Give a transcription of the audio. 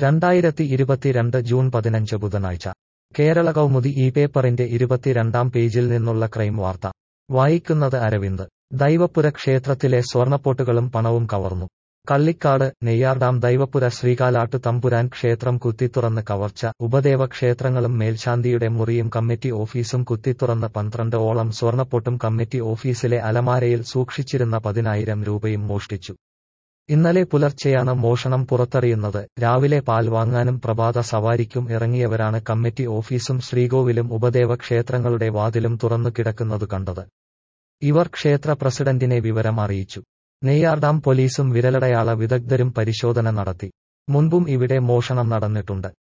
രണ്ടായിരത്തി ഇരുപത്തിരണ്ട് ജൂൺ പതിനഞ്ച് ബുധനാഴ്ച കേരള കൗമുദി ഈ പേപ്പറിന്റെ ഇരുപത്തിരണ്ടാം പേജിൽ നിന്നുള്ള ക്രൈം വാർത്ത വായിക്കുന്നത് അരവിന്ദ് ദൈവപുര ക്ഷേത്രത്തിലെ സ്വർണപ്പോട്ടുകളും പണവും കവർന്നു കള്ളിക്കാട് നെയ്യാർഡാം ദൈവപുര ശ്രീകാലാട്ടു തമ്പുരാൻ ക്ഷേത്രം കുത്തിത്തുറന്ന് കവർച്ച ഉപദേവ ക്ഷേത്രങ്ങളും മേൽശാന്തിയുടെ മുറിയും കമ്മിറ്റി ഓഫീസും കുത്തിത്തുറന്ന് പന്ത്രണ്ട് ഓളം സ്വർണപ്പൊട്ടും കമ്മിറ്റി ഓഫീസിലെ അലമാരയിൽ സൂക്ഷിച്ചിരുന്ന പതിനായിരം രൂപയും മോഷ്ടിച്ചു ഇന്നലെ പുലർച്ചെയാണ് മോഷണം പുറത്തറിയുന്നത് രാവിലെ പാൽ വാങ്ങാനും പ്രഭാത സവാരിക്കും ഇറങ്ങിയവരാണ് കമ്മിറ്റി ഓഫീസും ശ്രീകോവിലും ഉപദേവ ക്ഷേത്രങ്ങളുടെ വാതിലും തുറന്നു കിടക്കുന്നതു കണ്ടത് ഇവർ ക്ഷേത്ര പ്രസിഡന്റിനെ വിവരം അറിയിച്ചു നെയ്യാർഡാം പോലീസും വിരലടയാള വിദഗ്ധരും പരിശോധന നടത്തി മുൻപും ഇവിടെ മോഷണം നടന്നിട്ടുണ്ട്